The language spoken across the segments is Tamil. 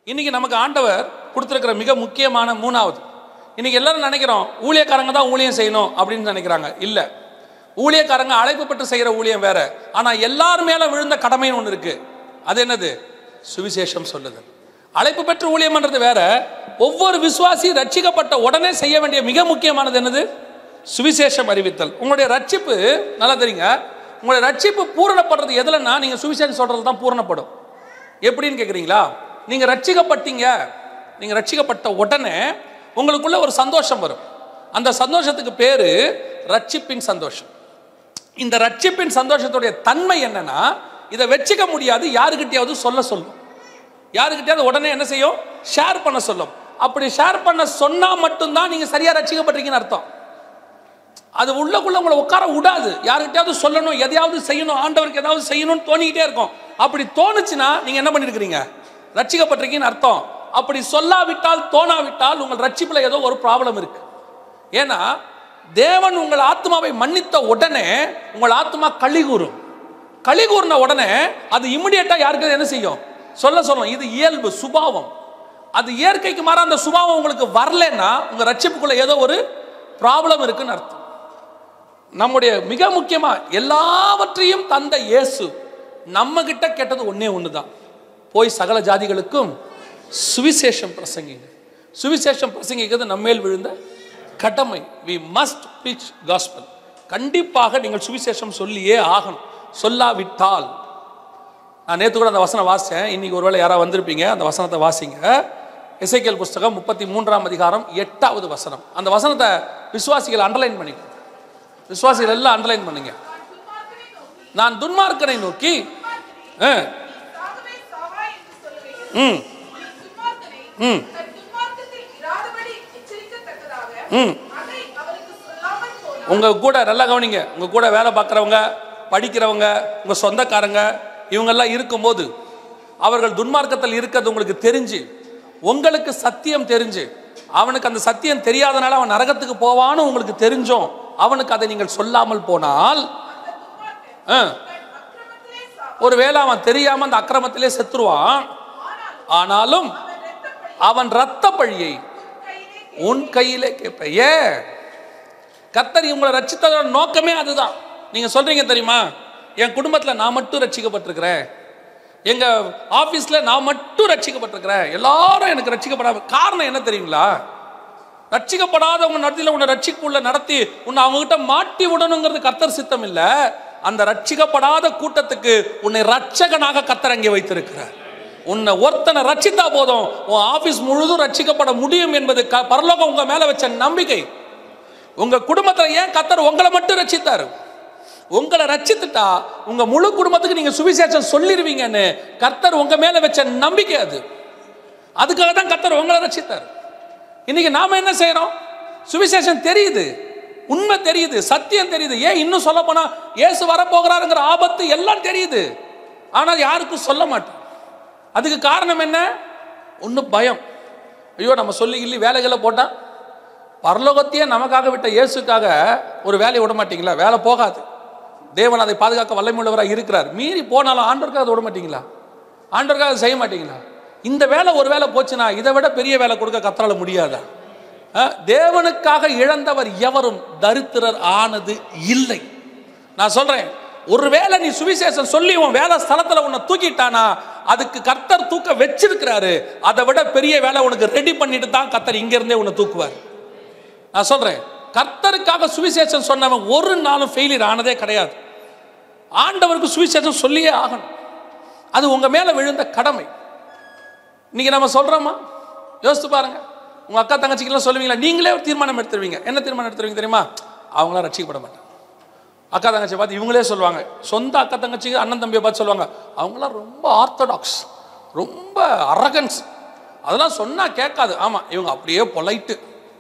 இன்னைக்கு நமக்கு ஆண்டவர் கொடுத்துருக்கிற மிக முக்கியமான மூணாவது இன்னைக்கு எல்லாரும் நினைக்கிறோம் ஊழியக்காரங்க தான் ஊழியம் செய்யணும் அப்படின்னு நினைக்கிறாங்க இல்ல ஊழியக்காரங்க அழைப்பு பெற்று செய்யற ஊழியம் வேற ஆனா எல்லார் மேல விழுந்த கடமைன்னு ஒன்று இருக்கு அது என்னது சுவிசேஷம் சொல்லுது அழைப்பு பெற்று ஊழியம்ன்றது வேற ஒவ்வொரு விசுவாசி ரட்சிக்கப்பட்ட உடனே செய்ய வேண்டிய மிக முக்கியமானது என்னது சுவிசேஷம் அறிவித்தல் உங்களுடைய ரட்சிப்பு நல்லா தெரியுங்க உங்களுடைய ரட்சிப்பு பூரணப்படுறது எதுலன்னா நீங்க சுவிசேஷம் சொல்றது தான் பூரணப்படும் எப்படின்னு கேட்குறீங்களா நீங்கள் ரட்சிக்கப்பட்டீங்க நீங்கள் ரட்சிக்கப்பட்ட உடனே உங்களுக்குள்ள ஒரு சந்தோஷம் வரும் அந்த சந்தோஷத்துக்கு பேர் ரட்சிப்பின் சந்தோஷம் இந்த ரட்சிப்பின் சந்தோஷத்துடைய தன்மை என்னன்னா இதை வச்சுக்க முடியாது யாருக்கிட்டையாவது சொல்ல சொல்லும் யாருக்கிட்டையாவது உடனே என்ன செய்யும் ஷேர் பண்ண சொல்லும் அப்படி ஷேர் பண்ண சொன்னா மட்டும்தான் நீங்க சரியா ரட்சிக்கப்பட்டிருக்கீங்கன்னு அர்த்தம் அது உள்ளக்குள்ள உங்களை உட்கார விடாது யாருக்கிட்டையாவது சொல்லணும் எதையாவது செய்யணும் ஆண்டவருக்கு ஏதாவது செய்யணும்னு தோணிக்கிட்டே இருக்கும் அப்படி தோணுச்சுன்னா நீங்க என்ன பண்ணிருக்கிறீங்க ரட்சிக்கப்பட்டிருக்கீங்கன்னு அர்த்தம் அப்படி சொல்லாவிட்டால் தோணாவிட்டால் உங்கள் ரட்சிப்புல ஏதோ ஒரு ப்ராப்ளம் இருக்கு ஏன்னா தேவன் உங்கள் ஆத்மாவை மன்னித்த உடனே உங்கள் ஆத்மா களி கூறும் களி கூறின உடனே அது இமிடியேட்டா யாருக்கு என்ன செய்யும் சொல்ல சொல்லும் இது இயல்பு சுபாவம் அது இயற்கைக்கு மாற அந்த சுபாவம் உங்களுக்கு வரலன்னா உங்க ரட்சிப்புக்குள்ள ஏதோ ஒரு ப்ராப்ளம் இருக்குன்னு அர்த்தம் நம்முடைய மிக முக்கியமா எல்லாவற்றையும் தந்த இயேசு நம்ம கிட்ட கேட்டது ஒண்ணே ஒண்ணுதான் போய் சகல ஜாதிகளுக்கும் சுவிசேஷம் பிரசங்கிங்க சுவிசேஷம் பிரசங்கிக்கிறது நம்மேல் விழுந்த கடமை வி மஸ்ட் preach gospel கண்டிப்பாக நீங்கள் சுவிசேஷம் சொல்லியே ஆகணும் சொல்லாவிட்டால் நான் நேற்று கூட அந்த வசனம் வாசித்தேன் இன்னைக்கு ஒருவேளை யாராவது வந்திருப்பீங்க அந்த வசனத்தை வாசிங்க எசைக்கேல் புஸ்தகம் முப்பத்தி மூன்றாம் அதிகாரம் எட்டாவது வசனம் அந்த வசனத்தை விசுவாசிகள் அண்டர்லைன் பண்ணிக்கணும் விசுவாசிகள் எல்லாம் அண்டர்லைன் பண்ணுங்க நான் துன்மார்க்கனை நோக்கி ஆ, சாகவே சாவாய் என்று சொல்லுகையில், ம் நீ துன்மார்க்கனை ம். தன் துன்மார்க்கத்தில் இராதபடி எச்சரிக்கத்தக்கதாக ம். அதை அவருக்கு சொல்லாமல் போனார். உங்க கூட நல்லா கவனிங்க உங்க கூட வேலை பார்க்குறவங்க படிக்கிறவங்க உங்க சொந்தக்காரங்க இவங்கெல்லாம் இருக்கும்போது அவர்கள் துன்மார்க்கத்தில் இருக்கிறது உங்களுக்கு தெரிஞ்சு உங்களுக்கு சத்தியம் தெரிஞ்சு அவனுக்கு அந்த சத்தியம் தெரியாதனால அவன் நரகத்துக்கு போவான்னு உங்களுக்கு தெரிஞ்சோம் அவனுக்கு அதை நீங்கள் சொல்லாமல் போனால் ஆ, தன் அக்கிரமத்திலே சாவான். ஒருவேளை அவன் தெரியாம அந்த அக்கிரமத்திலே செத்துருவான் ஆனாலும் அவன் இரத்த பழியை உன் கையிலே கேட்ப ஏன் கர்த்தர் இவங்களை ரட்சித்ததோட நோக்கமே அதுதான் நீங்க சொல்றீங்க தெரியுமா என் குடும்பத்துல நான் மட்டும் ரட்சிக்கப்பட்டிருக்கிறேன் எங்க ஆபீஸ்ல நான் மட்டும் ரட்சிக்கப்பட்டிருக்கிறேன் எல்லாரும் எனக்கு ரட்சிக்கப்படாம காரணம் என்ன தெரியுங்களா ரட்சிக்கப்படாதவங்க நடத்தில உன்னை ரட்சிக்குள்ள நடத்தி உன்னை அவங்க கிட்ட மாட்டி விடணுங்கிறது கர்த்தர் சித்தம் இல்ல அந்த ரட்சிக்கப்படாத கூட்டத்துக்கு உன்னை ரட்சகனாக கர்த்தர் அங்கே வைத்திருக்கிறார் உன்னை ஒருத்தனை ரட்சித்தா போதும் உன் ஆபீஸ் முழுதும் ரட்சிக்கப்பட முடியும் என்பது க- பரலோகம் உங்க மேல வச்ச நம்பிக்கை உங்க குடும்பத்துல ஏன் கர்த்தர் உங்களை மட்டும் ரட்சித்தாரு உங்களை ரட்சித்துட்டா உங்க முழு குடும்பத்துக்கு நீங்க சுவிசேஷம் சொல்லிடுவீங்கன்னு கர்த்தர் உங்க மேல வச்ச நம்பிக்கை அது அதுக்காக தான் கர்த்தர் உங்களை ரட்சித்தார் இன்னைக்கு நாம என்ன செய்றோம் சுவிசேஷம் தெரியுது உண்மை தெரியுது சத்தியம் தெரியுது ஏன் இன்னும் சொல்ல போனா இயேசு வரப்போகிறாருங்கிற ஆபத்து எல்லாம் தெரியுது ஆனால் யாருக்கும் சொல்ல மாட்டோம் அதுக்கு காரணம் என்ன ஒன்று பயம் ஐயோ நம்ம சொல்லி கிள்ளி வேலைகளை போட்டா பரலோகத்தையே நமக்காக விட்ட இயேசுக்காக ஒரு வேலையை விட மாட்டீங்களா வேலை போகாது தேவன் அதை பாதுகாக்க வல்லமையுள்ளவராக இருக்கிறார் மீறி போனாலும் ஆண்டவருக்காக அதை விட மாட்டீங்களா ஆண்டவருக்காக அதை செய்ய மாட்டீங்களா இந்த வேலை ஒரு வேலை போச்சுன்னா இதை விட பெரிய வேலை கொடுக்க கத்தரால முடியாதா அஹ், தேவனுக்காக இழந்தவர் எவரும் தரித்திரர் ஆனது இல்லை நான் சொல்றேன் ஒருவேளை நீ சுவிசேஷம் சொல்லி உன் வேலை ஸ்தலத்துல உன்னை தூக்கிட்டானா அதுக்கு கர்த்தர் தூக்க வச்சிருக்கிறாரு அதை விட பெரிய வேலை உனக்கு ரெடி பண்ணிட்டு தான் கர்த்தர் இங்க இருந்தே உன்னை தூக்குவார் நான் சொல்றேன் கர்த்தருக்காக சுவிசேஷம் சொன்னவன் ஒரு நாளும் ஃபெயிலியர் ஆனதே கிடையாது ஆண்டவருக்கு சுவிசேஷம் சொல்லியே ஆகணும் அது உங்க மேல விழுந்த கடமை இன்னைக்கு நம்ம சொல்றோமா யோசித்து பாருங்க உங்க அக்கா தங்கச்சிக்கெல்லாம் சொல்லுவீங்களா நீங்களே ஒரு தீர்மானம் எடுத்துருவீங்க என்ன தீர்மானம் எடுத்துருவீங்க தெரியுமா அவங்களாம் ரட்சிக்கப்பட மாட்டாங்க அக்கா தங்கச்சி பார்த்து இவங்களே சொல்லுவாங்க சொந்த அக்கா தங்கச்சிக்கு அண்ணன் தம்பியை பார்த்து சொல்லுவாங்க அவங்களாம் ரொம்ப ஆர்த்தடாக்ஸ் ரொம்ப அரகன்ஸ் அதெல்லாம் சொன்னா கேட்காது ஆமா இவங்க அப்படியே பொலைட்டு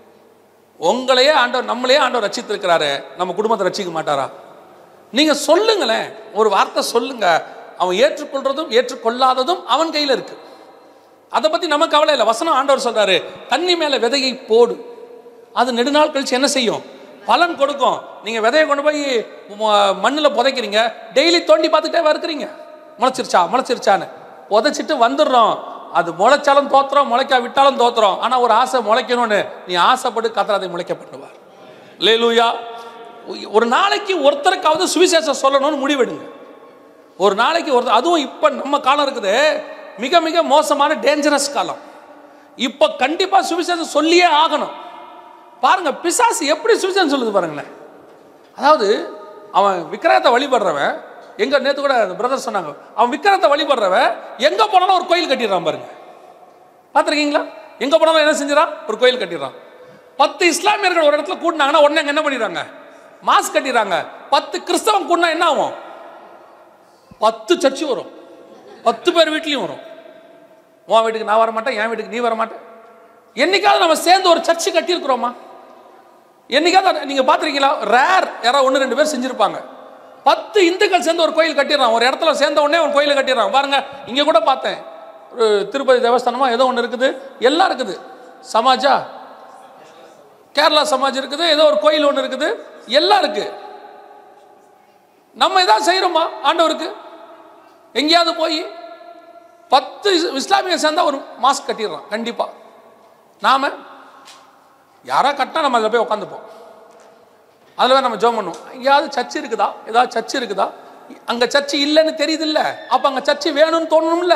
உங்களையே ஆண்டவர் நம்மளையே ஆண்டவர் ரட்சித்திருக்கிறாரு நம்ம குடும்பத்தை ரட்சிக்க மாட்டாரா நீங்க சொல்லுங்களேன் ஒரு வார்த்தை சொல்லுங்க அவன் ஏற்றுக்கொள்றதும் ஏற்றுக்கொள்ளாததும் அவன் கையில இருக்கு அதை பத்தி நமக்கு கவலை இல்லை வசனம் ஆண்டவர் சொல்றாரு தண்ணி மேல விதையை போடு அது நெடுநாள் கழிச்சு என்ன செய்யும் பலன் கொடுக்கும் நீங்க விதையை கொண்டு போய் ம- மண்ணுல புதைக்கிறீங்க டெய்லி தோண்டி பார்த்துட்டே இருக்கிறீங்க முளைச்சிருச்சா முளைச்சிருச்சான்னு புதைச்சிட்டு வந்துடுறோம் அது முளைச்சாலும் தோத்துறோம் முளைக்கா விட்டாலும் தோத்துறோம் ஆனா ஒரு ஆசை முளைக்கணும்னு நீ ஆசைப்பட்டு கத்தர் அதை முளைக்க பண்ணுவார் லேலூயா ஒரு நாளைக்கு ஒருத்தருக்காவது சுவிசேஷம் சொல்லணும்னு முடிவெடுங்க ஒரு நாளைக்கு ஒருத்தர் அதுவும் இப்போ நம்ம காலம் இருக்குது மிக மிக மோசமான டேஞ்சரஸ் காலம் இப்போ கண்டிப்பாக சுவிசேஷம் சொல்லியே ஆகணும் பாருங்க பிசாசு எப்படி சுவிசேஷம் சொல்லுது பாருங்களேன் அதாவது அவன் விக்கிரகத்தை வழிபடுறவன் எங்க நேத்து கூட பிரதர் சொன்னாங்க அவன் விக்கிரகத்தை வழிபடுறவன் எங்க போனாலும் ஒரு கோயில் கட்டிடுறான் பாருங்க பார்த்துருக்கீங்களா எங்க போனாலும் என்ன செஞ்சிடறான் ஒரு கோயில் கட்டிடுறான் பத்து இஸ்லாமியர்கள் ஒரு இடத்துல கூட்டினாங்கன்னா உடனே அங்க என்ன பண்ணிடுறாங்க மாஸ்க் கட்டிடுறாங்க பத்து கிறிஸ்தவன் கூட்டினா என்ன ஆகும் பத்து சர்ச்சு வரும் பத்து பேர் வீட்லயும் வரும் உன் வீட்டுக்கு நான் வர மாட்டேன் என் வீட்டுக்கு நீ வர மாட்டேன் என்னைக்காவது நம்ம சேர்ந்து ஒரு சர்ச்சு கட்டியிருக்கிறோமா என்னைக்காவது நீங்க பாத்திருக்கீங்களா ரேர் யாராவது ஒன்று ரெண்டு பேர் செஞ்சிருப்பாங்க பத்து இந்துக்கள் சேர்ந்து ஒரு கோயில் கட்டிடுறான் ஒரு இடத்துல சேர்ந்த உடனே ஒரு கோயிலை கட்டிடுறான் பாருங்க இங்க கூட பார்த்தேன் ஒரு திருப்பதி தேவஸ்தானமா ஏதோ ஒன்று இருக்குது எல்லாம் இருக்குது சமாஜா கேரளா சமாஜ் இருக்குது ஏதோ ஒரு கோயில் ஒன்று இருக்குது எல்லாம் இருக்கு நம்ம ஏதாவது செய்யறோமா ஆண்டவருக்கு எங்கேயாவது போய் பத்து இஸ்- இஸ்லாமியர் சேர்ந்தா ஒரு மாஸ்க் கட்டிடுறான் கண்டிப்பா நாம யாரா கட்டினா நம்ம அதில் போய் உட்காந்துப்போம் அதில் நம்ம ஜோம் பண்ணுவோம் எங்கேயாவது சர்ச் இருக்குதா ஏதாவது சர்ச் இருக்குதா அங்கே சர்ச் இல்லைன்னு தெரியுது இல்லை அப்போ அங்கே சர்ச் வேணும்னு தோணணும்ல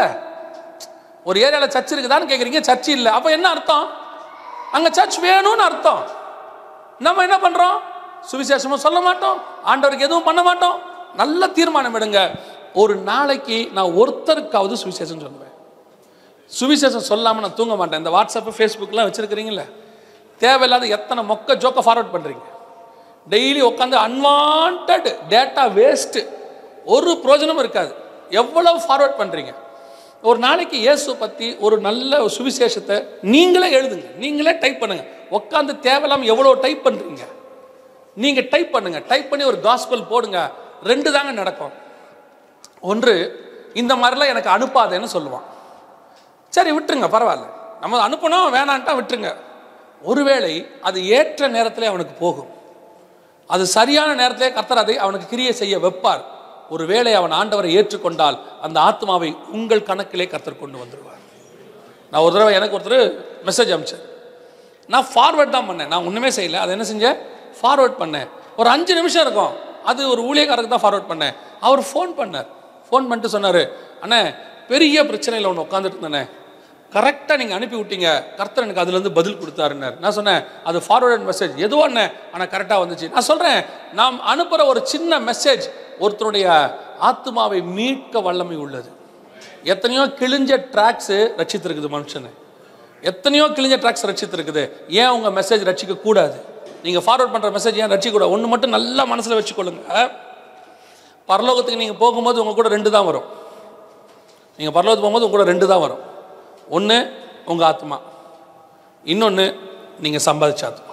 ஒரு ஏரியாவில் சர்ச் இருக்குதான்னு கேட்குறீங்க சர்ச் இல்லை அப்போ என்ன அர்த்தம் அங்கே சர்ச் வேணும்னு அர்த்தம் நம்ம என்ன பண்ணுறோம் சுவிசேஷமும் சொல்ல மாட்டோம் ஆண்டவருக்கு எதுவும் பண்ண மாட்டோம் நல்ல தீர்மானம் எடுங்க ஒரு நாளைக்கு நான் ஒருத்தருக்காவது சுவிசேஷம் சொல்லுவேன் சுவிசேஷம் சொல்லாமல் நான் தூங்க மாட்டேன் இந்த வாட்ஸ்அப்பு ஃபேஸ்புக்லாம் வச்சுருக்கிறீங்களே தேவையில்லாத எத்தனை மொக்க ஜோக்க ஃபார்வர்ட் பண்ணுறீங்க டெய்லி உட்காந்து அன்வான்ட் டேட்டா வேஸ்ட்டு ஒரு பிரயோஜனமும் இருக்காது எவ்வளவு ஃபார்வர்ட் பண்ணுறீங்க ஒரு நாளைக்கு இயேசு பற்றி ஒரு நல்ல சுவிசேஷத்தை நீங்களே எழுதுங்க நீங்களே டைப் பண்ணுங்க உட்காந்து தேவையில்லாமல் எவ்வளோ டைப் பண்ணுறீங்க நீங்கள் டைப் பண்ணுங்க டைப் பண்ணி ஒரு காஸ்பல் போடுங்க ரெண்டு தாங்க நடக்கும் ஒன்று இந்த மாதிரிலாம் எனக்கு அனுப்பாதேன்னு சொல்லுவான் சரி விட்டுருங்க பரவாயில்ல நம்ம அனுப்பணும் வேணான்ட்டா விட்டுருங்க ஒருவேளை அது ஏற்ற நேரத்திலே அவனுக்கு போகும் அது சரியான நேரத்திலே கர்த்தர் அதை அவனுக்கு கிரியை செய்ய வைப்பார் ஒருவேளை அவன் ஆண்டவரை ஏற்றுக்கொண்டால் அந்த ஆத்மாவை உங்கள் கணக்கிலே கர்த்தர் கொண்டு வந்துடுவார் நான் ஒரு தடவை எனக்கு ஒருத்தர் மெசேஜ் அனுப்பிச்சேன் நான் ஃபார்வர்ட் தான் பண்ணேன் நான் ஒன்றுமே செய்யல அதை என்ன செஞ்சேன் ஃபார்வர்ட் பண்ணேன் ஒரு அஞ்சு நிமிஷம் இருக்கும் அது ஒரு ஊழியக்காரருக்கு தான் ஃபார்வர்ட் பண்ணேன் அவர் ஃபோன் பண்ணார் ஃபோன் பண்ணிட்டு சொன்னார் அண்ணே பெரிய பிரச்சனையில் ஒன்று உட்காந்துட்டு இருந்தேனே கரெக்டாக நீங்கள் அனுப்பி விட்டீங்க கர்த்தர் எனக்கு அதுலேருந்து பதில் கொடுத்தாருன்னார் நான் சொன்னேன் அது ஃபார்வர்ட் மெசேஜ் எதுவும் அண்ணே ஆனால் கரெக்டாக வந்துச்சு நான் சொல்கிறேன் நாம் அனுப்புகிற ஒரு சின்ன மெசேஜ் ஒருத்தருடைய ஆத்மாவை மீட்க வல்லமை உள்ளது எத்தனையோ கிழிஞ்ச ட்ராக்ஸு ரட்சித்திருக்குது மனுஷனை எத்தனையோ கிழிஞ்ச ட்ராக்ஸ் ரட்சித்திருக்குது ஏன் உங்கள் மெசேஜ் ரட்சிக்க கூடாது நீங்கள் ஃபார்வர்ட் பண்ணுற மெசேஜ் ஏன் ரட்சிக்க கூடாது ஒன்று மட்டும் நல்லா மனசில் வச்சுக்கொள்ளுங்க பரலோகத்துக்கு நீங்கள் போகும்போது உங்கள் கூட ரெண்டு தான் வரும் நீங்கள் பரலோகத்துக்கு போகும்போது உங்க கூட ரெண்டு தான் வரும் ஒன்று உங்கள் ஆத்மா இன்னொன்று நீங்கள் சம்பாதிச்ச ஆத்மா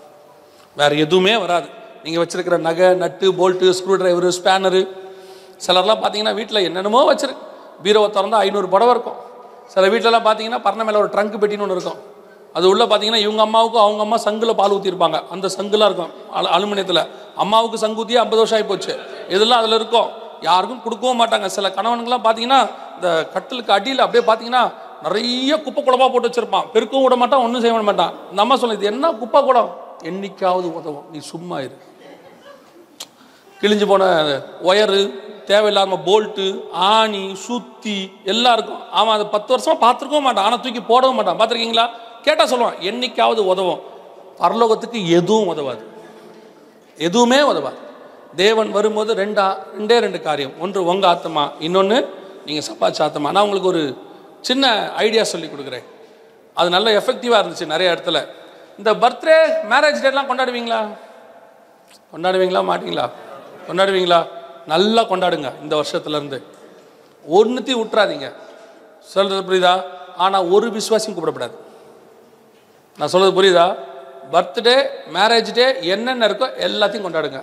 வேறு எதுவுமே வராது நீங்கள் வச்சிருக்கிற நகை நட்டு போல்ட்டு ஸ்க்ரூ டிரைவரு ஸ்பேனரு சிலர்லாம் பார்த்தீங்கன்னா வீட்டில் என்னென்னமோ வச்சிருக்கு பீரோவை திறந்தா ஐநூறு புடவை இருக்கும் சில வீட்டிலலாம் பார்த்தீங்கன்னா பரண மேலே ஒரு ட்ரங்க் பெட்டின்னு ஒன்று இருக்கும் அது உள்ளே பார்த்தீங்கன்னா இவங்க அம்மாவுக்கும் அவங்க அம்மா சங்கில் பால் ஊற்றிருப்பாங்க அந்த சங்குலாம் இருக்கும் அலு அலுமினியத்தில் அம்மாவுக்கு சங்கு ஊற்றி ஐம்பது வருஷம் ஆகி போச்சு இதெல்லாம் அதில் இருக்கும் யாருக்கும் கொடுக்கவும் மாட்டாங்க சில கணவனுங்கெல்லாம் பார்த்தீங்கன்னா இந்த கட்டிலுக்கு அடியில் அப்படியே பார்த்தீங்கன்னா நிறைய குப்பை குழம்பா போட்டு வச்சிருப்பான் பெருக்கவும் விட மாட்டான் ஒன்றும் செய்ய விட மாட்டான் இந்த அம்மா சொல்லுது இது என்ன குப்பை குடம் என்னைக்காவது உதவும் நீ சும்மா இரு கிழிஞ்சு போன ஒயரு தேவையில்லாம போல்ட்டு ஆணி சுத்தி எல்லாம் இருக்கும் அவன் அதை பத்து வருஷமா பார்த்துருக்கவும் மாட்டான் ஆனால் தூக்கி போடவும் மாட்டான் பார்த்துருக்கீங்களா கேட்டால் சொல்லுவான் என்னைக்காவது உதவும் பரலோகத்துக்கு எதுவும் உதவாது எதுவுமே உதவாது தேவன் வரும்போது ரெண்டா ரெண்டே ரெண்டு காரியம் ஒன்று உங்க ஆத்மா இன்னொன்று நீங்கள் சப்பாச்சு ஆத்மா நான் உங்களுக்கு ஒரு சின்ன ஐடியா சொல்லி கொடுக்குறேன் அது நல்ல எஃபெக்டிவாக இருந்துச்சு நிறைய இடத்துல இந்த பர்த்டே மேரேஜ் டேட்லாம் கொண்டாடுவீங்களா கொண்டாடுவீங்களா மாட்டீங்களா கொண்டாடுவீங்களா நல்லா கொண்டாடுங்க இந்த வருஷத்துல இருந்து ஒன்றுத்தையும் விட்டுறாதீங்க சொல்றது புரியுதா ஆனால் ஒரு விசுவாசியும் கூப்பிடப்படாது நான் சொல்றது புரியுதா பர்த்டே மேரேஜ் டே என்னென்ன இருக்கோ எல்லாத்தையும் கொண்டாடுங்க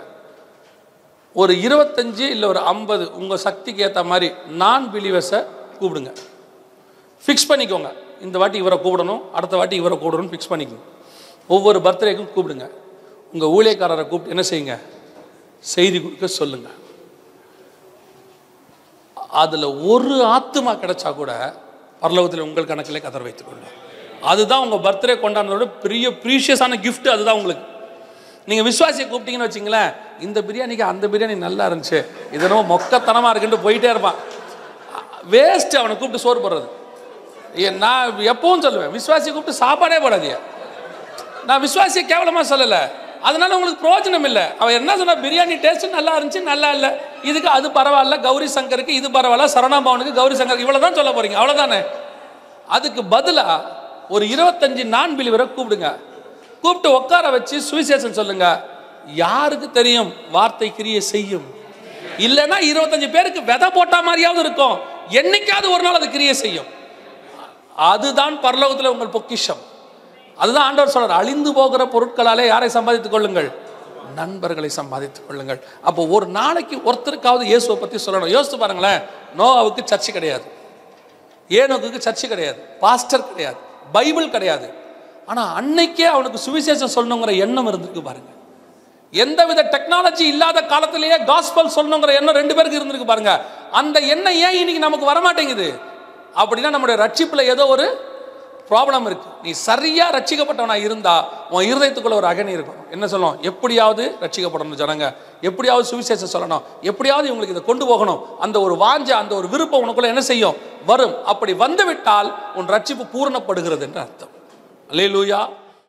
ஒரு இருபத்தஞ்சு இல்லை ஒரு ஐம்பது உங்கள் சக்திக்கு ஏற்ற மாதிரி நான் பிலீவர்ஸை கூப்பிடுங்க ஃபிக்ஸ் பண்ணிக்கோங்க இந்த வாட்டி இவரை கூப்பிடணும் அடுத்த வாட்டி இவரை கூப்பிடணும்னு ஃபிக்ஸ் பண்ணிக்கோங்க ஒவ்வொரு பர்த்டேக்கும் கூப்பிடுங்க உங்கள் ஊழியக்காரரை கூப்பிட்டு என்ன செய்யுங்க செய்தி கொடுக்க சொல்லுங்க அதில் ஒரு ஆத்துமா கிடைச்சா கூட பரலோகத்தில் உங்கள் கணக்கிலே கதர் வைத்துக் கொள்ளும் அதுதான் உங்கள் பர்த்டே கொண்டாடுறதோட பெரிய ப்ரீஷியஸான gift அதுதான் உங்களுக்கு நீங்கள் விசுவாசியை கூப்பிட்டீங்கன்னு வச்சிங்களேன் இந்த பிரியாணிக்கு அந்த பிரியாணி நல்லா இருந்துச்சு இதனோ மொக்கத்தனமாக இருக்குன்ட்டு போயிட்டே இருப்பான் வேஸ்ட்டு அவனை கூப்பிட்டு சோறு போடுறது ஏ, நான் எப்பவும் சொல்லுவேன் விசுவாசியை கூப்பிட்டு சாப்பாடே போடாதீங்க நான் விசுவாசியை கேவலமாக சொல்லலை அதனால உங்களுக்கு பிரயோஜனம் இல்லை அவன் என்ன சொன்னா பிரியாணி டேஸ்ட் நல்லா இருந்துச்சு நல்லா இல்லை இதுக்கு அது பரவாயில்ல கௌரி சங்கருக்கு இது பரவாயில்ல சரணாபவனுக்கு கௌரி சங்கருக்கு இவ்வளோ தான் சொல்ல போறீங்க அவ்வளோதானே அதுக்கு பதிலாக ஒரு இருபத்தஞ்சு நான் பிலிவரை கூப்பிடுங்க கூப்பிட்டு உட்கார வச்சு சுவிசேஷன் சொல்லுங்க யாருக்கு தெரியும் வார்த்தை கிரியை செய்யும் இல்லைன்னா இருபத்தஞ்சு பேருக்கு விதை போட்ட மாதிரியாவது இருக்கும் என்னைக்காவது ஒரு நாள் அது கிரியை செய்யும் அதுதான் பரலோகத்தில் உங்கள் பொக்கிஷம் அதுதான் ஆண்டவர் சொல்றார் அழிந்து போகிற பொருட்களாலே யாரை சம்பாதித்துக் கொள்ளுங்கள் நண்பர்களை சம்பாதித்துக் கொள்ளுங்கள் அப்போ ஒரு நாளைக்கு ஒருத்தருக்காவது இயேசுவை பற்றி சொல்லணும் யோசித்து பாருங்களேன் நோவாவுக்கு சர்ச்சு கிடையாது ஏனோக்கு சர்ச்சு கிடையாது பாஸ்டர் கிடையாது பைபிள் கிடையாது ஆனால் அன்னைக்கே அவனுக்கு சுவிசேஷம் சொல்லணுங்கிற எண்ணம் இருந்திருக்கு பாருங்க எந்தவித டெக்னாலஜி இல்லாத காலத்திலேயே காஸ்பல் சொல்லணுங்கிற எண்ணம் ரெண்டு பேருக்கு இருந்திருக்கு பாருங்க அந்த எண்ணம் ஏன் இன்னைக்கு நமக்கு வரமாட்டேங்குது அப்படின்னா நம்முடைய ரட்சிப்பில் ஏதோ ஒரு ப்ராப்ளம் இருக்கு நீ சரியா ரட்சிக்கப்பட்டவனா இருந்தா உன் இருதயத்துக்குள்ள ஒரு அகனி இருக்கும் என்ன சொல்லணும் எப்படியாவது ரட்சிக்கப்படணும் ஜனங்க எப்படியாவது சுவிசேஷம் சொல்லணும் எப்படியாவது இவங்களுக்கு இதை கொண்டு போகணும் அந்த ஒரு வாஞ்ச அந்த ஒரு விருப்பம் உனக்குள்ள என்ன செய்யும் வரும் அப்படி வந்துவிட்டால் உன் ரட்சிப்பு பூரணப்படுகிறது என்று அர்த்தம் அல்லேலூயா